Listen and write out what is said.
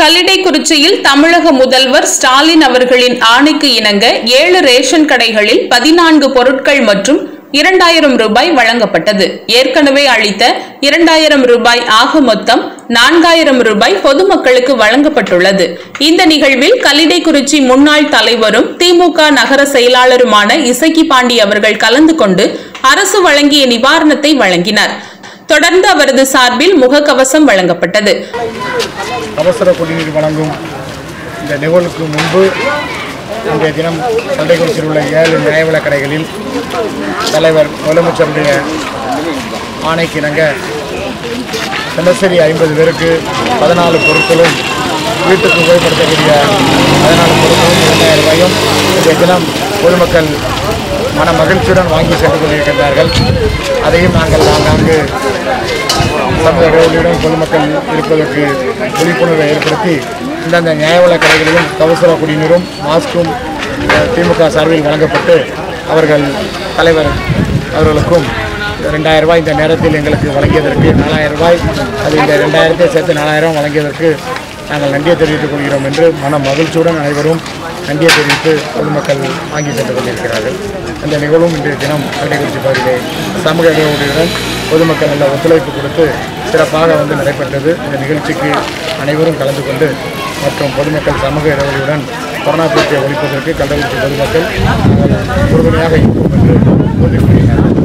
கல்லிடைக்குறிச்சியில் தமிழக முதல்வர் ஸ்டாலின் அவர்களின் ஆணைக்கு இணங்க ஏழு ரேஷன் கடைகளில் பதினான்கு பொருட்கள் மற்றும் இரண்டாயிரம் ரூபாய் வழங்கப்பட்டது ஏற்கனவே அளித்த இரண்டாயிரம் ரூபாய் ஆக மொத்தம் நான்காயிரம் ரூபாய் பொதுமக்களுக்கு வழங்கப்பட்டுள்ளது இந்த நிகழ்வில் கல்லிடைக்குறிச்சி முன்னாள் தலைவரும் திமுக நகர செயலாளருமான இசக்கி பாண்டி அவர்கள் கலந்து கொண்டு அரசு வழங்கிய நிவாரணத்தை வழங்கினார் தொடர்ந்து அவரது சார்பில் முகக்கவசம் வழங்கப்பட்டது அவசர குடிநீர் வழங்கும் இந்த நிகழ்வுக்கு முன்பு இன்றைய தினம் சந்தைக்குறிச்சியில் உள்ள ஏழு நியாயவில கடைகளில் தலைவர் முதலமைச்சருடைய ஆணைக்கு இணங்க தினசரி ஐம்பது பேருக்கு பதினாலு பொருட்களும் வீட்டுக்கு உபயோகப்படுத்தக்கூடிய பதினாலு பொருட்களும் இரண்டாயிரம் ரூபாயும் இன்றைய தினம் பொதுமக்கள் மன மகிழ்ச்சியுடன் வாங்கி சென்று கொண்டிருக்கின்றார்கள் அதையும் நாங்கள் ஆங்காங்கு சமூக இடைவெளியுடன் பொதுமக்கள் இருப்பதற்கு விழிப்புணர்வை ஏற்படுத்தி இந்தந்த நியாயவள கடைகளிலும் கவசர குடிநீரும் மாஸ்க்கும் அஹ், திமுக சார்பில் வழங்கப்பட்டு அவர்கள் தலைவர் அவர்களுக்கும் ரெண்டாயிரம் ரூபாய் இந்த நேரத்தில் எங்களுக்கு வழங்கியதற்கு நாலாயிரம் ரூபாய் அது இந்த ரெண்டாயிரத்தை சேர்த்து நாலாயிரம் வழங்கியதற்கு நாங்கள் நன்றியை தெரிவித்துக் கொள்கிறோம் என்று மன மகிழ்ச்சியுடன் அனைவரும் நன்றியை தெரிவித்து பொதுமக்கள் வாங்கி சென்று கொண்டிருக்கிறார்கள் அந்த நிகழ்வும் இன்றைய தினம் கடைக்குறிச்சி பகுதியிலே சமூக இடைவெளியுடன் பொதுமக்கள் நல்ல ஒத்துழைப்பு கொடுத்து சிறப்பாக வந்து நடைபெற்றது இந்த நிகழ்ச்சிக்கு அனைவரும் கலந்து கொண்டு மற்றும் பொதுமக்கள் சமூக இடைவெளியுடன் கொரோனா தொற்றை ஒழிப்பதற்கு கள்ளக்குறிச்சி பொதுமக்கள் உறுதுணையாக இருக்கும் என்று கூறியிருக்கிறார்கள்